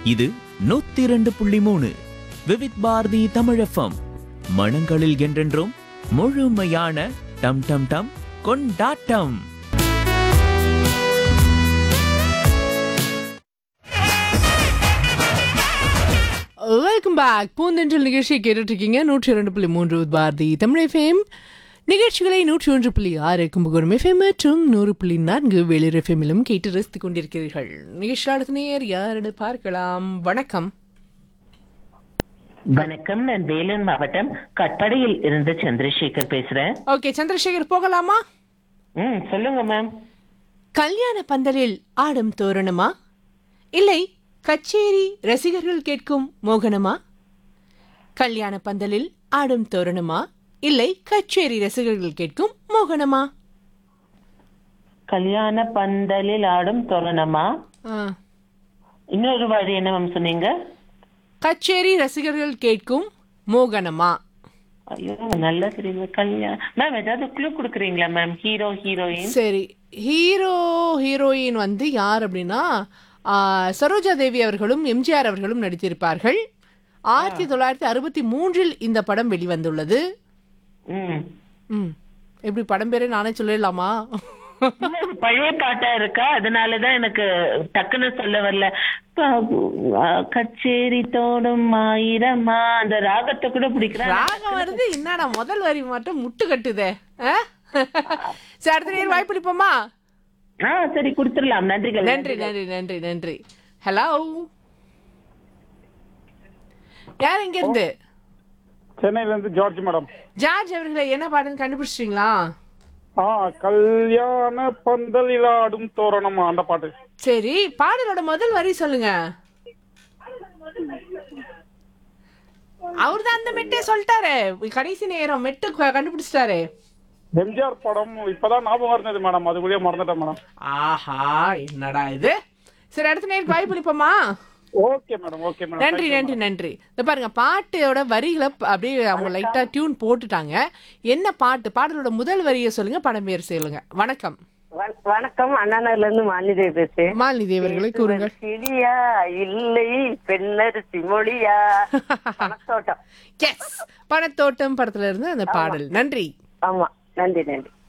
இது நூத்தி இரண்டு புள்ளி மூணு விவித் பாரதி தமிழஃபம் மனங்களில் என்றென்றும் முழுமையான டம் டம் டம் கொண்டாட்டம் வெல்கம் பேக் பூந்தென்றல் நிகழ்ச்சியை கேட்டுட்டு இருக்கீங்க நூற்றி இரண்டு புள்ளி மூன்று பாரதி தமிழ் எஃப்எம் நிகழ்ச்சிகளை நூற்றி ஒன்று புள்ளி ஆறு கும்பகோணம் எஃப்எம் மற்றும் நூறு புள்ளி நான்கு வேலூர் எஃப்எம்மிலும் கேட்டு ரசித்துக் கொண்டிருக்கிறீர்கள் நிகழ்ச்சியில் அடுத்த நேர் யாருன்னு பார்க்கலாம் வணக்கம் வணக்கம் நான் வேலூர் மாவட்டம் கட்படையில் இருந்து சந்திரசேகர் பேசுறேன் ஓகே சந்திரசேகர் போகலாமா ம் சொல்லுங்க மேம் கல்யாண பந்தலில் ஆடும் தோரணமா இல்லை கச்சேரி ரசிகர்கள் கேட்கும் மோகனமா கல்யாண பந்தலில் ஆடும் தோரணமா இல்லை கச்சேரி ரசிகர்கள் கேட்கும் மோகனமா கல்யாண பந்தலில் ஆடும் தோரணமா ஆ. இன்னொரு வாடி என்ன மேம் சொன்னீங்க கச்சேரி ரசிகர்கள் கேட்கும் மோகனமா ஐயோ நல்லா தெரியுங்க கல்யாணம் மேம் ஏதாவது க்ளூ கொடுக்குறீங்களா மேம் ஹீரோ ஹீரோயின் சரி ஹீரோ ஹீரோயின் வந்து யார் அப்படின்னா ஆ, சரோஜா தேவி அவர்களும் எம்ஜிஆர் அவர்களும் நடித்திருப்பார்கள் ஆயிரத்தி தொள்ளாயிரத்தி அறுபத்தி மூன்றில் இந்த படம் வெளிவந்துள்ளது ம் ம் எப்படி படம் பேரே நானே சொல்லிடலாமா இல்ல, இது பழைய பாட்டா இருக்கா அதனாலதான் எனக்கு டக்குன்னு சொல்ல வரல ப- ஆ, கச்சேரி தோடும் ஆயிரமா அந்த ராகத்தை கூட பிடிக்கிறேன் ராகம் வருது என்னடா முதல் வரி மட்டும் முட்டு கட்டுதே ஆ? சரி அடுத்த நேரம் வாய்ப்பளிப்போமா ஆ சரி கொடுத்துடலாம் நன்றிகள் நன்றி நன்றி நன்றி நன்றி ஹலோ யார் இங்க இருந்து சென்னையில இருந்து ஜார்ஜ் மேடம் ஜார்ஜ் அவர்களை என்ன பாடுன்னு கண்டுபிடிச்சிட்டீங்களா ஆ கல்யாண பந்தலில் ஆடும் தோரணமா அந்த பாட்டு சரி பாடலோட முதல் வரி சொல்லுங்க அவர் தான் அந்த மெட்டே சொல்லிட்டாரு கடைசி நேரம் மெட்டு க- கண்டுபிடிச்சிட்டாரு எம்ஜிஆர் படம் இப்பதான் ஞாபகம் இருந்தது மேடம் அதுக்குள்ளேயே மறந்துட்டேன் மேடம் ஆஹா என்னடா இது சரி அடுத்த நேரம் வாய்ப்பளிப்போமா ஓகே மேடம் ஓகே மேடம் நன்றி நன்றி நன்றி இந்த பாருங்க பாட்டோட வரிகளை ப- அப்படியே அவங்க லைட்டா டியூன் போட்டுட்டாங்க என்ன பாட்டு பாடலோட முதல் வரியை சொல்லுங்க படம் பேர் சொல்லுங்க வணக்கம் வண- வணக்கம் அண்ணாநகர்ல இருந்து மாலிதேவி பேசுறேன் மாலினி தேவர்களை கூறுங்கள் கிளியா இல்லை பெண்ணரசி மொழியா பணத்தோட்டம் எஸ் பணத்தோட்டம் படத்துல இருந்து அந்த பாடல் நன்றி ஆமா நன்றி நன்றி